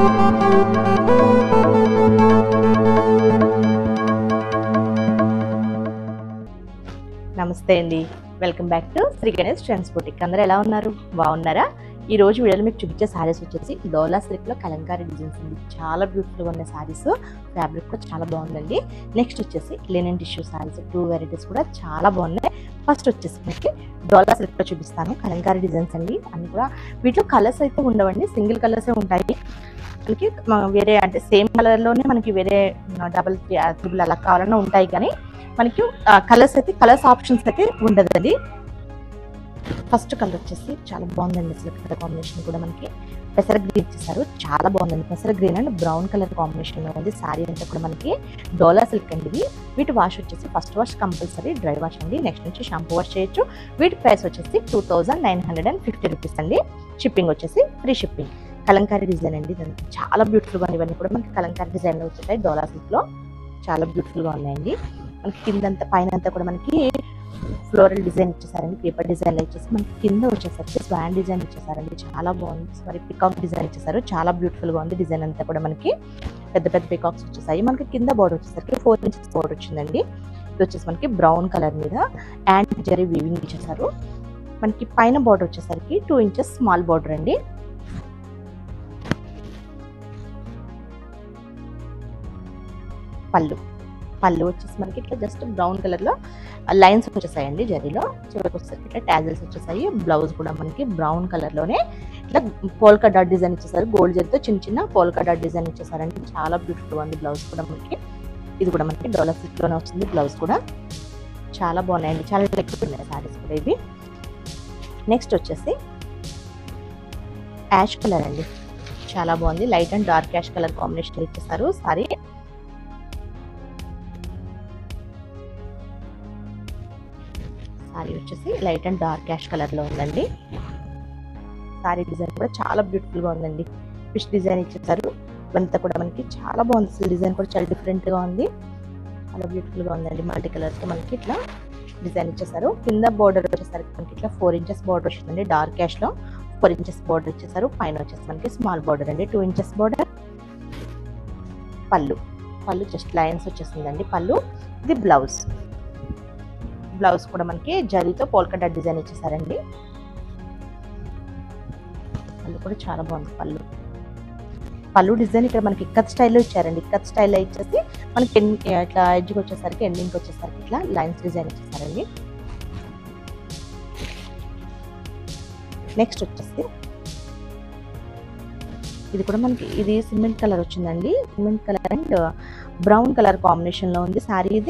నమస్తే అండి welcome back to Shri Ganesh trends boutique అందరూ ఎలా ఉన్నారు బాగున్నారా ఈ రోజు వీడియోలో మీకు చూపించే సారీస్ వచ్చేసి డోలా సిల్క్ లో కలంకారీ డిజైన్స్ అండి చాలా బ్యూటిఫుల్గా ఉన్న సారీస్ ఫ్యాబ్రిక్ కూడా చాలా బాగుందండి నెక్స్ట్ వచ్చేసి linen tissue saris two varieties కూడా చాలా బాగున్నాయి ఫస్ట్ వచ్చేసి మనకి డోలా సిల్క్ లో చూపిస్తాను కలంకారీ డిజైన్స్ అండి అన్ని కూడా వీటిలో కలర్స్ అయితే ఉండవండి సింగిల్ కలర్సే ఉంటాయి మనకి మ- వేరే అంటే సేమ్ కలర్ లోనే మనకి వేరే డబల్ త్రిబుల్ అలా కావాలన్నా ఉంటాయి కానీ మనకి కలర్స్ అయితే కలర్స్ ఆప్షన్స్ అయితే ఉండదండి ఫస్ట్ కలర్ వచ్చేసి చాలా బాగుందండి అసలు కలర్ కాంబినేషన్ కూడా మనకి పెసర గ్రీన్ ఇచ్చేసారు చాలా బాగుందండి పెసర green and brown colour combination లో ఉంది సారీ అంతా కూడా మనకి డోలా సిల్క్ అండి ఇవి వీటి వాష్ వచ్చేసి first wash compulsory dry wash అండి నెక్స్ట్ నుంచి షాంపూ వాష్ చేయొచ్చు వీటి ప్రైస్ వచ్చేసి two thousand nine hundred and fifty rupees అండి షిప్పింగ్ వచ్చేసి ఫ్రీ షిప్పింగ్ కలంకారీ డిజైన్ అండి ఇదంతా చాలా బ్యూటిఫుల్ గా ఉంది. ఇవన్నీ కూడా మనకి కలంకారీ డిజైన్ లో వచ్చాయి డోలా సిల్క్ లో చాలా బ్యూటిఫుల్ గా ఉన్నాయండి మనకి కిందంతా పైన అంతా కూడా మనకి ఫ్లోరల్ డిజైన్ ఇచ్చేసారండి పేపర్ డిజైన్ ఇచ్చేసి మనకి కింద వచ్చేసరికి స్వాన్ డిజైన్ ఇచ్చేసారండి చాలా బాగుంది సారీ పికాక్ డిజైన్ ఇచ్చేసారు చాలా బ్యూటిఫుల్ గా ఉంది డిజైన్ అంతా కూడా మనకి పెద్ద పెద్ద పికాక్స్ వచ్చేసాయి మనకి కింద బోర్డర్ వచ్చేసరికి ఫోర్ ఇంచెస్ బోర్డర్ వచ్చిందండి ఇది వచ్చేసి మనకి బ్రౌన్ కలర్ మీద యాండ్ జరీ వీవింగ్ ఇచ్చేసారు మనకి పైన బోర్డర్ వచ్చేసరికి టూ ఇంచెస్ స్మాల్ బోర్డర్ అండి పళ్ళు పళ్ళు వచ్చేసి మనకి ఇట్లా జస్ట్ బ్రౌన్ కలర్ లో లైన్స్ వచ్చేసాయండి జరీలో చివరికి వచ్చేసరికి ఇట్లా టాజల్స్ వచ్చేసాయి బ్లౌజ్ కూడా మనకి బ్రౌన్ కలర్ లోనే ఇట్లా పోల్కా డాట్ డిజైన్ ఇచ్చేసారు గోల్డ్ జరీతో చిన్న చిన్న పోల్కా డాట్ డిజైన్ ఇచ్చేసారండి చాలా బ్యూటిఫుల్ ఉంది బ్లౌజ్ కూడా మనకి ఇది కూడా మనకి డోలా సిల్క్ లోనే వస్తుంది బ్లౌజ్ కూడా చాలా బాగున్నాయండి చాలా ఎక్కువ ఉన్నాయి సారీస్ కూడా ఇవి నెక్స్ట్ వచ్చేసి యాష్ కలర్ అండి చాలా బాగుంది light and dark ash colour combination ఇచ్చేసారు సారీ సారీ వచ్చేసి light and dark ash colour లో ఉందండి సారీ డిజైన్ కూడా చాలా బ్యూటిఫుల్ గా ఉందండి ఫిష్ డిజైన్ ఇచ్చేసారు ఇవంతా కూడా మనకి చాలా బాగుంది అసలు డిజైన్ కూడా చాలా డిఫరెంట్ గా ఉంది చాలా బ్యూటిఫుల్ గా ఉందండి మల్టీ కలర్స్ తో మనకి ఇట్లా డిజైన్ ఇచ్చేసారు కింద బోర్డర్ వచ్చేసరికి మనకి ఇట్లా ఫోర్ ఇంచెస్ బోర్డర్ వచ్చిందండి డార్క్ యాష్ లో ఫోర్ ఇంచెస్ బోర్డర్ ఇచ్చేసారు పైన వచ్చేసి మనకి స్మాల్ బోర్డర్ అండి two inches border pallu pallu just lines వచ్చేసిందండి పళ్ళు ఇది బ్లౌజ్ బ్లౌజ్ కూడా మనకి జరీతో పోల్కడా డిజైన్ ఇచ్చేసారండి పళ్ళు కూడా చాలా బాగుంది పళ్ళు పళ్ళు డిజైన్ ఇక్కడ మనకి ఇక్కత్ స్టైల్లో ఇచ్చారండి ఇక్కత్ స్టైల్లో ఇచ్చేసి మనకి ఎన్- ఇట్లా ఎడ్జ్కి వచ్చేసరికి ఎండింగ్ వచ్చేసరికి ఇట్లా లైన్స్ డిజైన్ ఇచ్చేసారండి నెక్స్ట్ వచ్చేసి ఇది కూడా మనకి ఇది సిమెంట్ కలర్ వచ్చిందండి cement colour and brown colour combination లో ఉంది సారీ ఇది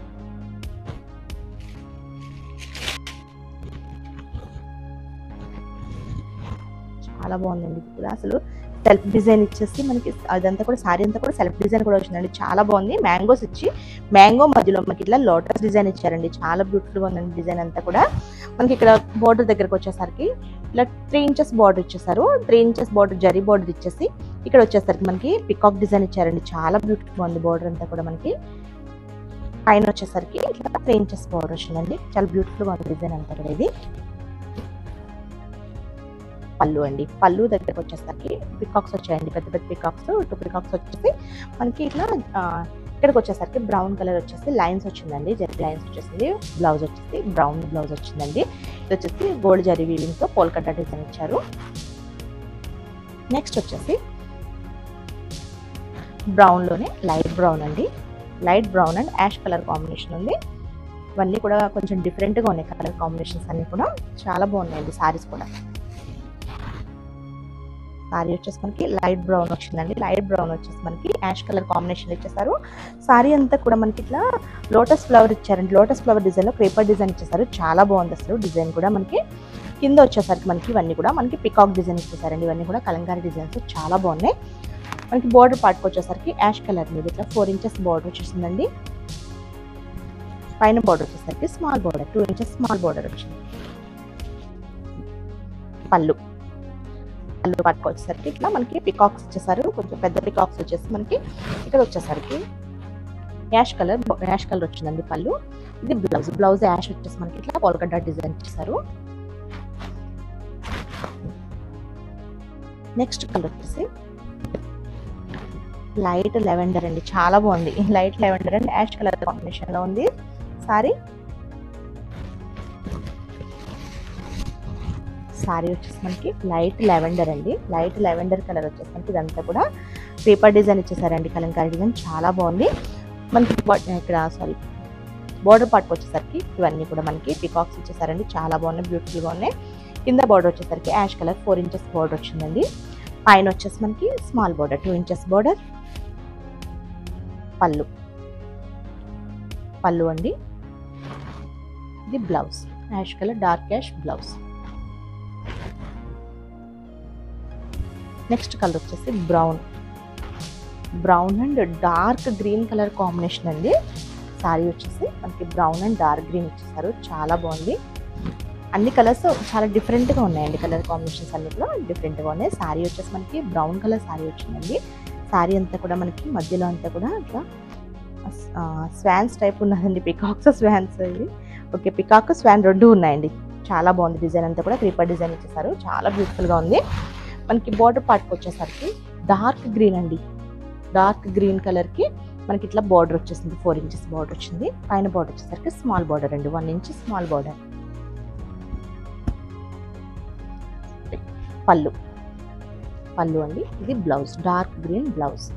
చాలా బాగుందండి ఇది కూడా అసలు సెల్ఫ్ డిజైన్ ఇచ్చేసి మనకి అదంతా కూడా సారీ అంతా కూడా సెల్ఫ్ డిజైన్ కూడా వచ్చిందండి చాలా బాగుంది మ్యాంగోస్ ఇచ్చి మ్యాంగో మధ్యలో మనకి ఇట్లా లోటస్ డిజైన్ ఇచ్చారండి చాలా బ్యూటిఫుల్ గా ఉందండి డిజైన్ అంతా కూడా మనకి ఇక్కడ బోర్డర్ దగ్గరకు వచ్చేసరికి ఇలా త్రీ ఇంచెస్ బార్డర్ ఇచ్చేసారు three inches border zari border ఇచ్చేసి ఇక్కడ వచ్చేసరికి మనకి పికాక్ డిజైన్ ఇచ్చారండి చాలా బ్యూటిఫుల్ ఉంది బార్డర్ అంతా కూడా మనకి పైన వచ్చేసరికి ఇట్లా త్రీ ఇంచెస్ బార్డర్ వచ్చిందండి చాలా బ్యూటిఫుల్ గా ఉంది డిజైన్ అంతా కూడా ఇది పళ్ళు అండి పళ్ళు దగ్గరకు వచ్చేసరికి పికాక్స్ వచ్చాయండి పెద్ద పెద్ద పికాక్స్ టూ పికాక్స్ వచ్చేసి మనకి ఇట్లా ఆ, ఇక్కడికి వచ్చేసరికి బ్రౌన్ కలర్ వచ్చేసి లైన్స్ వచ్చిందండి జరీ లైన్స్ వచ్చేసింది బ్లౌజ్ వచ్చేసి బ్రౌన్ బ్లౌజ్ వచ్చిందండి ఇది వచ్చేసి గోల్డ్ జరీ వీవింగ్ తో పోల్కట్టా డిజైన్ ఇచ్చారు నెక్స్ట్ వచ్చేసి బ్రౌన్ లోనే లైట్ బ్రౌన్ అండి light brown and ash colour combination ఉంది ఇవన్నీ కూడా కొంచెం డిఫరెంట్ గా ఉన్నాయి కలర్ కాంబినేషన్స్ అన్ని కూడా చాలా బాగున్నాయండి సారీస్ కూడా సారీ వచ్చేసి మనకి లైట్ బ్రౌన్ వచ్చిందండి లైట్ బ్రౌన్ వచ్చేసి మనకి యాష్ కలర్ కాంబినేషన్ ఇచ్చేసారు సారీ అంతా కూడా మనకి ఇట్లా లోటస్ ఫ్లవర్ ఇచ్చారండి లోటస్ ఫ్లవర్ డిజైన్ లో పేపర్ డిజైన్ ఇచ్చేసారు చాలా బాగుంది అసలు డిజైన్ కూడా మనకి కింద వచ్చేసరికి మనకి ఇవన్నీ కూడా మనకి పికాక్ డిజైన్ ఇచ్చేసారండి ఇవన్నీ కూడా కలంకారీ డిజైన్స్ చాలా బాగున్నాయి మనకి బోర్డర్ పార్ట్కి వచ్చేసరికి యాష్ కలర్ మీద ఇట్లా ఫోర్ ఇంచెస్ బోర్డర్ వచ్చేసిందండి పైన బోర్డర్ వచ్చేసరికి small border two inches small border వచ్చింది పళ్ళు పళ్ళు పట్టుకు వచ్చేసరికి ఇట్లా మనకి పికాక్స్ ఇచ్చేసారు కొంచెం పెద్ద పికాక్స్ వచ్చేసి మనకి ఇక్కడ వచ్చేసరికి యాష్ కలర్ యాష్ కలర్ వచ్చిందండి పళ్ళు ఇది బ్లౌజ్ బ్లౌజ్ యాష్ వచ్చేసి మనకి ఇట్లా పోల్కడ్డా డిజైన్ ఇచ్చేసారు నెక్స్ట్ కలర్ వచ్చేసి లైట్ లెవెండర్ అండి చాలా బాగుంది light lavender and ash colour combination లో ఉంది సారీ సారీ వచ్చేసి మనకి లైట్ లెవెండర్ అండి లైట్ లెవెండర్ కలర్ వచ్చేసి మనకి ఇదంతా కూడా పేపర్ డిజైన్ ఇచ్చేసారండి కలంకారీ డిజైన్ చాలా బాగుంది మనకి బా- ఇక్కడ సారీ బోర్డర్ పార్ట్కి వచ్చేసరికి ఇవన్నీ కూడా మనకి పికాక్స్ ఇచ్చేసారండి చాలా బాగున్నాయి బ్యూటిఫుల్గా ఉన్నాయి కింద బార్డర్ వచ్చేసరికి ash colour four inches border వచ్చిందండి పైన వచ్చేసి మనకి small border two inches border pallu pallu అండి ఇది blouse ash colour dark ash blouse next colour వచ్చేసి brown brown and dark green colour combination అండి సారీ వచ్చేసి మనకి బ్రౌన్ అండ్ డార్క్ గ్రీన్ ఇచ్చేసారు చాలా బాగుంది అన్ని కలర్స్ చాలా డిఫరెంట్గా ఉన్నాయండి కలర్ కాంబినేషన్స్ అన్ని కూడా డిఫరెంట్గా ఉన్నాయి సారీ వచ్చేసి మనకి బ్రౌన్ కలర్ సారీ వచ్చిందండి సారీ అంతా కూడా మనకి మధ్యలో అంతా కూడా అట్లా స్వాన్స్ టైప్ ఉన్నదండి పికాక్స్ స్వాన్స్ ఇది ఓకే పికాక్ స్వాన్ రెండు ఉన్నాయండి చాలా బాగుంది డిజైన్ అంతా కూడా క్రీపర్ డిజైన్ ఇచ్చేసారు చాలా బ్యూటిఫుల్గా ఉంది మనకి బార్డర్ పార్ట్కి వచ్చేసరికి డార్క్ గ్రీన్ అండి డార్క్ గ్రీన్ కలర్కి మనకి ఇట్లా బార్డర్ వచ్చేసింది ఫోర్ ఇంచెస్ బార్డర్ వచ్చింది పైన బార్డర్ వచ్చేసరికి స్మాల్ బార్డర్ అండి one inch small border pallu pallu అండి ఇది blouse dark green blouse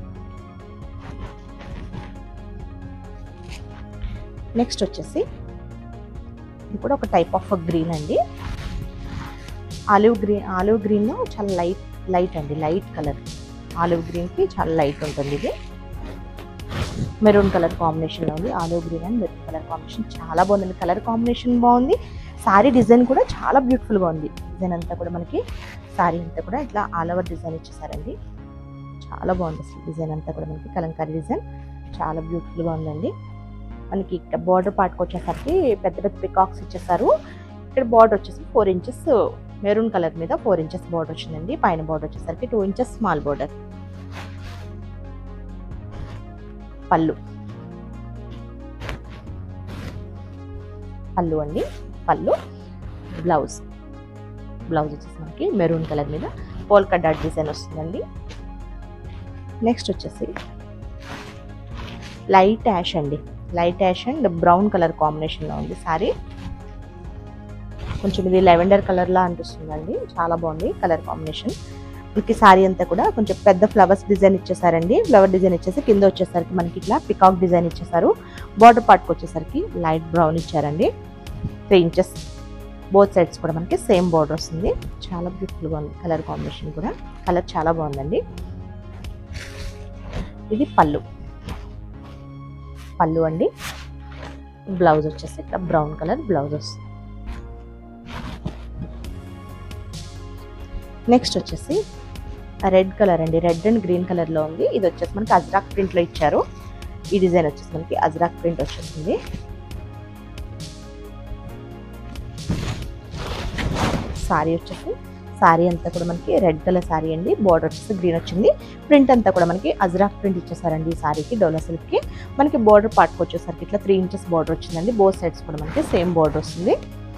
next వచ్చేసి ఇది కూడా ఒక టైప్ ఆఫ్ గ్రీన్ అండి ఆలివ్ గ్రీన్ ఆలివ్ గ్రీన్ చాలా లైట్ లైట్ అండి లైట్ కలర్ ఆలివ్ గ్రీన్కి చాలా లైట్ ఉంటుంది ఇది మెరూన్ కలర్ కాంబినేషన్లో ఉంది olive green and maroon colour combination చాలా బాగుంది కలర్ కాంబినేషన్ బాగుంది సారీ డిజైన్ కూడా చాలా బ్యూటిఫుల్గా ఉంది డిజైన్ అంతా కూడా మనకి సారీ అంతా కూడా ఇట్లా ఆల్ ఓవర్ డిజైన్ ఇచ్చేసారండి చాలా బాగుంది అసలు డిజైన్ అంతా కూడా మనకి కలంకారీ డిజైన్ చాలా బ్యూటిఫుల్గా ఉందండి మనకి ఇక్కడ బార్డర్ పార్ట్కి వచ్చేసరికి పెద్ద పెద్ద పికాక్స్ ఇచ్చేసారు ఇక్కడ బార్డర్ వచ్చేసి ఫోర్ ఇంచెస్ మెరూన్ కలర్ మీద ఫోర్ ఇంచెస్ బార్డర్ వచ్చిందండి పైన బార్డర్ వచ్చేసరికి two inches small border pallu pallu అండి పళ్ళు బ్లౌజ్ బ్లౌజ్ వచ్చేసి మనకి మెరూన్ కలర్ మీద పోల్కా డాట్ డిజైన్ వస్తుందండి నెక్స్ట్ వచ్చేసి లైట్ యాష్ అండి light ash and brown colour కాంబినేషన్లో ఉంది సారీ కొంచెం ఇది లెవెండర్ కలర్లా అనిపిస్తుందండి చాలా బాగుంది కలర్ కాంబినేషన్ మనకి సారీ అంతా కూడా కొంచెం పెద్ద ఫ్లవర్స్ డిజైన్ ఇచ్చేసారండి ఫ్లవర్ డిజైన్ ఇచ్చేసి కింద వచ్చేసరికి మనకి ఇట్లా పికాక్ డిజైన్ ఇచ్చేసారు బార్డర్ పార్ట్కి వచ్చేసరికి లైట్ బ్రౌన్ ఇచ్చారండి త్రీ ఇంచెస్ బోత్ సైడ్స్ కూడా మనకి సేమ్ బార్డర్ వస్తుంది చాలా బ్యూటిఫుల్గా ఉంది కలర్ కాంబినేషన్ కూడా కలర్ చాలా బాగుందండి ఇది పళ్ళు పళ్ళు అండి బ్లౌజ్ వచ్చేసి ఇట్లా బ్రౌన్ కలర్ బ్లౌజ్ వస్తుంది నెక్స్ట్ వచ్చేసి రెడ్ కలర్ అండి రెడ్ అండ్ గ్రీన్ కలర్లో ఉంది ఇది వచ్చేసి మనకి అజ్రాక్ ప్రింట్లో ఇచ్చారు ఈ డిజైన్ వచ్చేసి మనకి అజ్రాక్ ప్రింట్ వచ్చేసింది సారీ వచ్చేసి సారీ అంతా కూడా మనకి రెడ్ కలర్ సారీ అండి బార్డర్ వచ్చేసి గ్రీన్ వచ్చింది ప్రింట్ అంతా కూడా మనకి అజ్రాక్ ప్రింట్ ఇచ్చేసారండి ఈ సారీకి డోలా సిల్క్కి మనకి బార్డర్ పార్ట్కి వచ్చేసరికి ఇట్లా త్రీ ఇంచెస్ బార్డర్ వచ్చిందండి బోత్ సైడ్స్ కూడా మనకి సేమ్ బార్డర్ వస్తుంది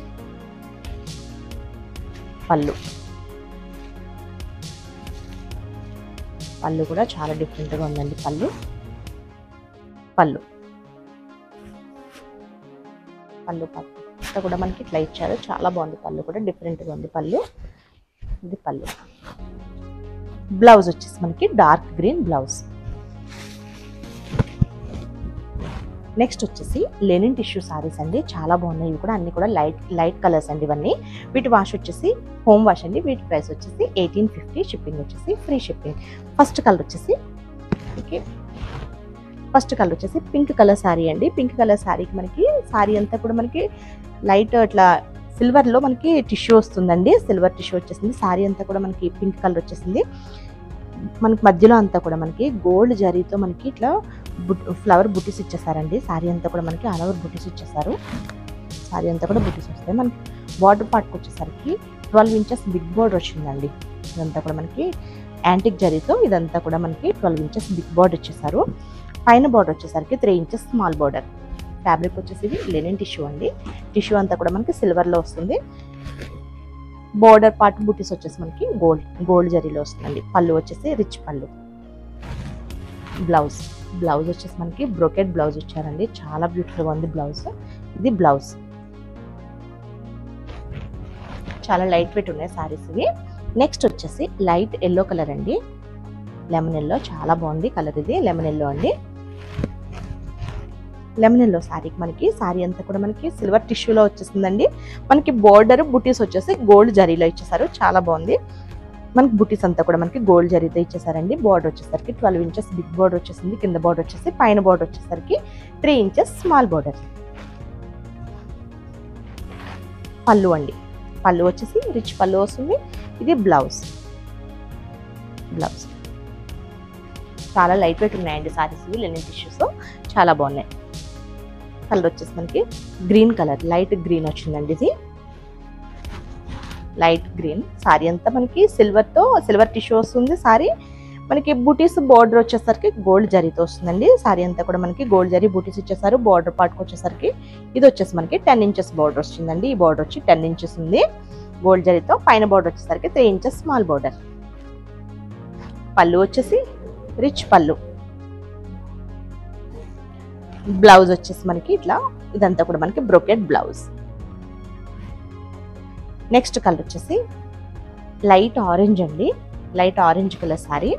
పళ్ళు పళ్ళు కూడా చాలా డిఫరెంట్గా ఉందండి పళ్ళు పళ్ళు పళ్ళు పళ్ళు ఇక్కడ కూడా మనకి ఇట్లా ఇచ్చారు చాలా బాగుంది పళ్ళు కూడా డిఫరెంట్గా ఉంది పళ్ళు ఇది పళ్ళు బ్లౌజ్ వచ్చేసి మనకి డార్క్ గ్రీన్ బ్లౌజ్ నెక్స్ట్ వచ్చేసి లెనిన్ టిష్యూ సారీస్ అండి చాలా బాగున్నాయి ఇవి కూడా అన్ని కూడా లైట్ లైట్ కలర్స్ అండి ఇవన్నీ వీటి వాష్ వచ్చేసి హోమ్ వాష్ అండి వీటి ప్రైస్ వచ్చేసి ఎయిటీన్ ఫిఫ్టీ షిప్పింగ్ వచ్చేసి ఫ్రీ షిప్పింగ్ ఫస్ట్ కలర్ వచ్చేసి ఓకే ఫస్ట్ కలర్ వచ్చేసి పింక్ కలర్ శారీ అండి పింక్ కలర్ శారీకి మనకి శారీ అంతా కూడా మనకి లైట్ ఇట్లా సిల్వర్లో మనకి టిష్యూ వస్తుందండి సిల్వర్ టిష్యూ వచ్చేసింది శారీ అంతా కూడా మనకి పింక్ కలర్ వచ్చేసింది మనకి మధ్యలో అంతా కూడా మనకి గోల్డ్ జరీతో మనకి ఇట్లా బుట్ ఫ్లవర్ బుటీస్ ఇచ్చేసారండి శారీ అంతా కూడా మనకి ఆల్ ఓవర్ బుటీస్ ఇచ్చేసారు శారీ అంతా కూడా బుటీస్ వస్తాయి మనకి బార్డర్ పార్ట్కి వచ్చేసరికి ట్వెల్వ్ ఇంచెస్ బిగ్ బార్డర్ వచ్చిందండి ఇదంతా కూడా మనకి యాంటిక్ జరీతో ఇదంతా కూడా మనకి ట్వెల్వ్ ఇంచెస్ బిగ్ బార్డర్ ఇచ్చేసారు పైన బార్డర్ వచ్చేసరికి three inches small border fabric వచ్చేసి ఇది లెనిన్ టిష్యూ అండి టిష్యూ అంతా కూడా మనకి సిల్వర్లో వస్తుంది బోర్డర్ పార్ట్ బుటీస్ వచ్చేసి మనకి గోల్డ్ గోల్డ్ జరీలో వస్తుందండి పళ్ళు వచ్చేసి రిచ్ పళ్ళు బ్లౌజ్ బ్లౌజ్ వచ్చేసి మనకి బ్రోకెట్ బ్లౌజ్ ఇచ్చారండి చాలా బ్యూటిఫుల్గా ఉంది బ్లౌజ్ ఇది బ్లౌజ్ చాలా లైట్ వెయిట్ ఉన్నాయి సారీస్ ఇవి నెక్స్ట్ వచ్చేసి లైట్ ఎల్లో కలర్ అండి లెమన్ ఎల్లో చాలా బాగుంది కలర్ ఇది లెమన్ ఎల్లో అండి లెమన్ ఎల్లో శారీకి మనకి శారీ అంతా కూడా మనకి సిల్వర్ టిష్యూలో వచ్చేసిందండి మనకి బోర్డర్ బుటీస్ వచ్చేసి గోల్డ్ జరీలో ఇచ్చేసారు చాలా బాగుంది మనకి బుటీస్ అంతా కూడా మనకి గోల్డ్ జరీతో ఇచ్చేసారండి బోర్డర్ వచ్చేసరికి ట్వెల్వ్ ఇంచెస్ బిగ్ బోర్డర్ వచ్చేసింది కింద బోర్డర్ వచ్చేసి పైన బోర్డర్ వచ్చేసరికి త్రీ ఇంచెస్ స్మాల్ బోర్డర్ పళ్ళు అండి పళ్ళు వచ్చేసి రిచ్ పళ్ళు వస్తుంది ఇది బ్లౌజ్ బ్లౌజ్ చాలా లైట్ వెయిట్ ఉన్నాయండి సారీస్ ఇవి లెనిన్ టిష్యూస్ చాలా బాగున్నాయి కలర్ వచ్చేసి మనకి గ్రీన్ కలర్ లైట్ గ్రీన్ వచ్చిందండి ఇది లైట్ గ్రీన్ సారీ అంతా మనకి సిల్వర్ తో సిల్వర్ టిష్యూ వస్తుంది సారీ మనకి బూటీస్ బోర్డర్ వచ్చేసరికి గోల్డ్ జరీతో వస్తుందండి సారీ అంతా కూడా మనకి గోల్డ్ జరీ బూటీస్ ఇచ్చేసారు బోర్డర్ పార్ట్కి వచ్చేసరికి ఇది వచ్చేసి మనకి టెన్ ఇంచెస్ బోర్డర్ వచ్చిందండి ఈ బోర్డర్ వచ్చి టెన్ ఇంచెస్ ఉంది గోల్డ్ జరీతో పైన బోర్డర్ వచ్చేసరికి త్రీ ఇంచెస్ స్మాల్ బోర్డర్ పళ్ళు వచ్చేసి రిచ్ పళ్ళు బ్లౌజ్ వచ్చేసి మనకి ఇట్లా ఇదంతా కూడా మనకి బ్రోకెట్ బ్లౌజ్ నెక్స్ట్ కలర్ వచ్చేసి లైట్ ఆరెంజ్ అండి light orange colour sari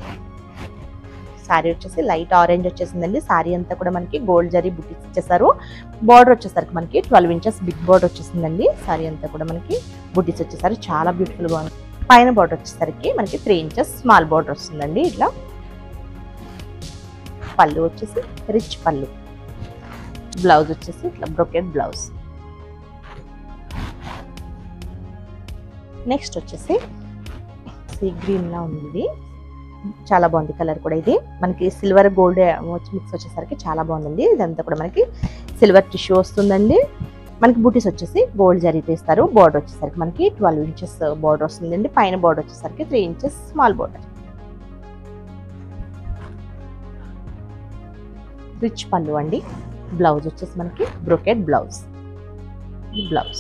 sari వచ్చేసి లైట్ ఆరెంజ్ వచ్చేసిందండి సారీ అంతా కూడా మనకి గోల్డ్ జరీ బుటీస్ ఇచ్చేసారు బార్డర్ వచ్చేసరికి మనకి ట్వెల్వ్ ఇంచెస్ బిగ్ బార్డర్ వచ్చేసిందండి సారీ అంతా కూడా మనకి బుటీస్ వచ్చేసరికి చాలా బ్యూటిఫుల్ గా ఉంది పైన బార్డర్ వచ్చేసరికి మనకి త్రీ ఇంచెస్ స్మాల్ బార్డర్ వస్తుందండి ఇట్లా పళ్ళు వచ్చేసి రిచ్ పళ్ళు బ్లౌజ్ వచ్చేసి ఇట్లా బ్రొకెట్ బ్లౌజ్ నెక్స్ట్ వచ్చేసి సీ గ్రీన్ లా ఉంది ఇది చాలా బాగుంది కలర్ కూడా ఇది మనకి సిల్వర్ గోల్డ్ మిక్స్ వచ్చేసరికి చాలా బాగుందండి ఇదంతా కూడా మనకి సిల్వర్ టిష్యూ వస్తుందండి మనకి బూటీస్ వచ్చేసి గోల్డ్ జరీ తీస్తారు బార్డర్ వచ్చేసరికి మనకి ట్వెల్వ్ ఇంచెస్ బార్డర్ వస్తుందండి పైన బార్డర్ వచ్చేసరికి three inches small border rich pallu అండి బ్లౌజ్ వచ్చేసి మనకి బ్రొకెట్ బ్లౌజ్ బ్లౌజ్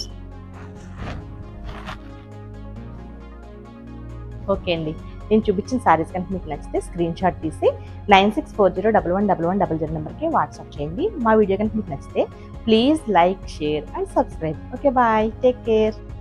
ఓకే అండి నేను చూపించిన సారీస్ కనుక మీకు నచ్చితే స్క్రీన్ షాట్ తీసి nine six four zero double one double one double zero నెంబర్కి వాట్సాప్ చేయండి మా వీడియో కనుక మీకు నచ్చితే please like share and subscribe okay bye take care